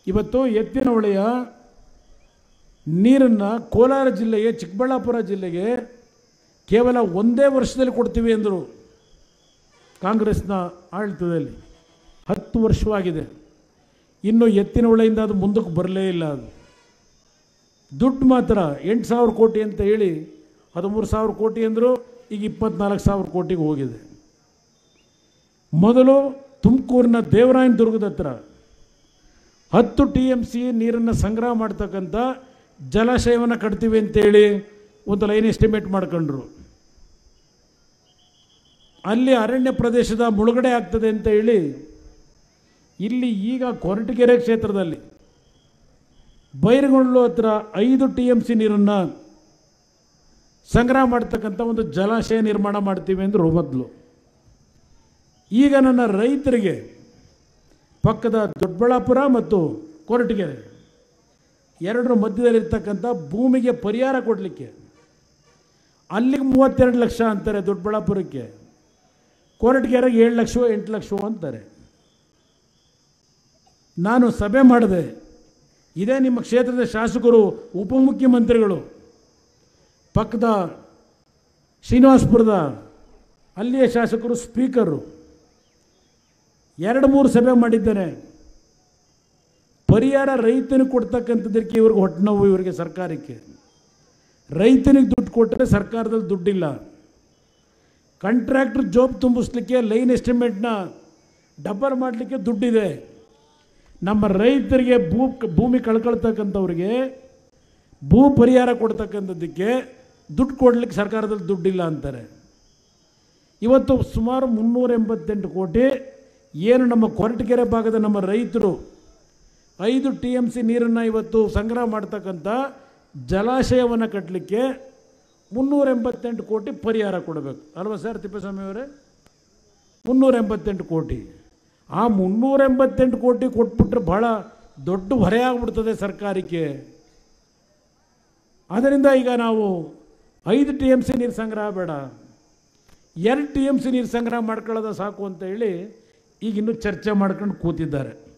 ಇವತ್ತು ಎತ್ತಿನ ಹೊಳೆಯ ನೀರನ್ನು ಕೋಲಾರ ಜಿಲ್ಲೆಗೆ ಚಿಕ್ಕಬಳ್ಳಾಪುರ ಜಿಲ್ಲೆಗೆ ಕೇವಲ ಒಂದೇ ವರ್ಷದಲ್ಲಿ ಕೊಡ್ತೀವಿ ಎಂದರು ಕಾಂಗ್ರೆಸ್ನ ಆಡಳಿತದಲ್ಲಿ ಹತ್ತು ವರ್ಷವಾಗಿದೆ ಇನ್ನು ಎತ್ತಿನ ಹೊಳೆಯಿಂದ ಅದು ಮುಂದಕ್ಕೆ ಬರಲೇ ಇಲ್ಲ ಅದು ದುಡ್ಡು ಮಾತ್ರ ಎಂಟು ಸಾವಿರ ಕೋಟಿ ಅಂತ ಹೇಳಿ ಹದಿಮೂರು ಸಾವಿರ ಕೋಟಿ ಅಂದರು ಈಗ ಇಪ್ಪತ್ನಾಲ್ಕು ಸಾವಿರ ಕೋಟಿಗೆ ಹೋಗಿದೆ ಮೊದಲು ತುಮಕೂರಿನ ದೇವರಾಯನ ದುರ್ಗದ ಹತ್ರ ಹತ್ತು ಟಿ ಎಮ್ ಸಿ ನೀರನ್ನು ಸಂಗ್ರಹ ಮಾಡ್ತಕ್ಕಂಥ ಜಲಾಶಯವನ್ನು ಕಟ್ತೀವಿ ಅಂತೇಳಿ ಒಂದು ಲೈನ್ ಎಸ್ಟಿಮೇಟ್ ಮಾಡ್ಕೊಂಡ್ರು ಅಲ್ಲಿ ಅರಣ್ಯ ಪ್ರದೇಶದ ಮುಳುಗಡೆ ಆಗ್ತದೆ ಅಂತ ಹೇಳಿ ಇಲ್ಲಿ ಈಗ ಕೊರಟಗೆರೆ ಕ್ಷೇತ್ರದಲ್ಲಿ ಬೈರಗೊಳ್ಳು ಹತ್ರ ಐದು ಟಿ ಎಮ್ ಸಿ ನೀರನ್ನು ಸಂಗ್ರಹ ಮಾಡ್ತಕ್ಕಂಥ ಒಂದು ಜಲಾಶಯ ನಿರ್ಮಾಣ ಮಾಡ್ತೀವಿ ಅಂದರು ಮೊದಲು ಈಗ ನನ್ನ ರೈತರಿಗೆ ಪಕ್ಕದ ದೊಡ್ಡಬಳ್ಳಾಪುರ ಮತ್ತು ಕೊರಟಗೆರೆ ಎರಡರ ಮಧ್ಯದಲ್ಲಿರ್ತಕ್ಕಂಥ ಭೂಮಿಗೆ ಪರಿಹಾರ ಕೊಡಲಿಕ್ಕೆ ಅಲ್ಲಿಗೆ ಮೂವತ್ತೆರಡು ಲಕ್ಷ ಅಂತಾರೆ ದೊಡ್ಡಬಳ್ಳಾಪುರಕ್ಕೆ ಕೊರಟಗೆರೆಗೆ ಏಳು ಲಕ್ಷ ಎಂಟು ಲಕ್ಷ ಅಂತಾರೆ ನಾನು ಸಭೆ ಮಾಡಿದೆ ಇದೇ ನಿಮ್ಮ ಕ್ಷೇತ್ರದ ಶಾಸಕರು ಉಪಮುಖ್ಯಮಂತ್ರಿಗಳು ಪಕ್ಕದ ಶ್ರೀನಿವಾಸಪುರದ ಅಲ್ಲಿಯ ಶಾಸಕರು ಸ್ಪೀಕರು ಎರಡು ಮೂರು ಸಭೆ ಮಾಡಿದ್ದೇನೆ ಪರಿಹಾರ ರೈತನಿಗೆ ಕೊಡ್ತಕ್ಕಂಥದ್ದಕ್ಕೆ ಇವ್ರಿಗೆ ಹೊಟ್ಟೆ ನೋವು ಇವರಿಗೆ ಸರ್ಕಾರಕ್ಕೆ ರೈತನಿಗೆ ದುಡ್ಡು ಕೊಟ್ಟರೆ ಸರ್ಕಾರದಲ್ಲಿ ದುಡ್ಡಿಲ್ಲ ಕಾಂಟ್ರಾಕ್ಟ್ರ್ ಜಾಬ್ ತುಂಬಿಸ್ಲಿಕ್ಕೆ ಲೈನ್ ಎಸ್ಟಿಮೇಟ್ನ ಡಬ್ಬರ್ ಮಾಡಲಿಕ್ಕೆ ದುಡ್ಡಿದೆ ನಮ್ಮ ರೈತರಿಗೆ ಭೂ ಭೂಮಿ ಕಳ್ಕೊಳ್ತಕ್ಕಂಥವ್ರಿಗೆ ಭೂ ಪರಿಹಾರ ಕೊಡ್ತಕ್ಕಂಥದ್ದಕ್ಕೆ ದುಡ್ಡು ಕೊಡ್ಲಿಕ್ಕೆ ಸರ್ಕಾರದಲ್ಲಿ ದುಡ್ಡಿಲ್ಲ ಅಂತಾರೆ ಇವತ್ತು ಸುಮಾರು ಮುನ್ನೂರ ಎಂಬತ್ತೆಂಟು ಕೋಟಿ ಏನು ನಮ್ಮ ಕೊರಟಗೆರೆ ಭಾಗದ ನಮ್ಮ ರೈತರು ಐದು ಟಿ ಎಮ್ ಸಿ ನೀರನ್ನು ಇವತ್ತು ಸಂಗ್ರಹ ಮಾಡ್ತಕ್ಕಂಥ ಜಲಾಶಯವನ್ನು ಕಟ್ಟಲಿಕ್ಕೆ ಮುನ್ನೂರ ಎಂಬತ್ತೆಂಟು ಕೋಟಿ ಪರಿಹಾರ ಕೊಡಬೇಕು ಅಲ್ವಾ ಸರ್ ತಿಪ್ಪೇಸ್ವಾಮಿ ಅವರೇ ಮುನ್ನೂರ ಎಂಬತ್ತೆಂಟು ಕೋಟಿ ಆ ಮುನ್ನೂರ ಎಂಬತ್ತೆಂಟು ಕೋಟಿ ಕೊಟ್ಬಿಟ್ರೆ ಭಾಳ ದೊಡ್ಡ ಹೊರೆ ಆಗ್ಬಿಡ್ತದೆ ಸರ್ಕಾರಕ್ಕೆ ಆದ್ದರಿಂದ ಈಗ ನಾವು ಐದು ಟಿ ಎಮ್ ಸಿ ನೀರು ಸಂಗ್ರಹ ಬೇಡ ಎರಡು ಟಿ ಎಮ್ ಸಿ ನೀರು ಸಂಗ್ರಹ ಮಾಡ್ಕೊಳ್ಳೋದ ಸಾಕು ಅಂತ ಹೇಳಿ ಈಗ ಇನ್ನೂ ಚರ್ಚೆ ಮಾಡ್ಕೊಂಡು ಕೂತಿದ್ದಾರೆ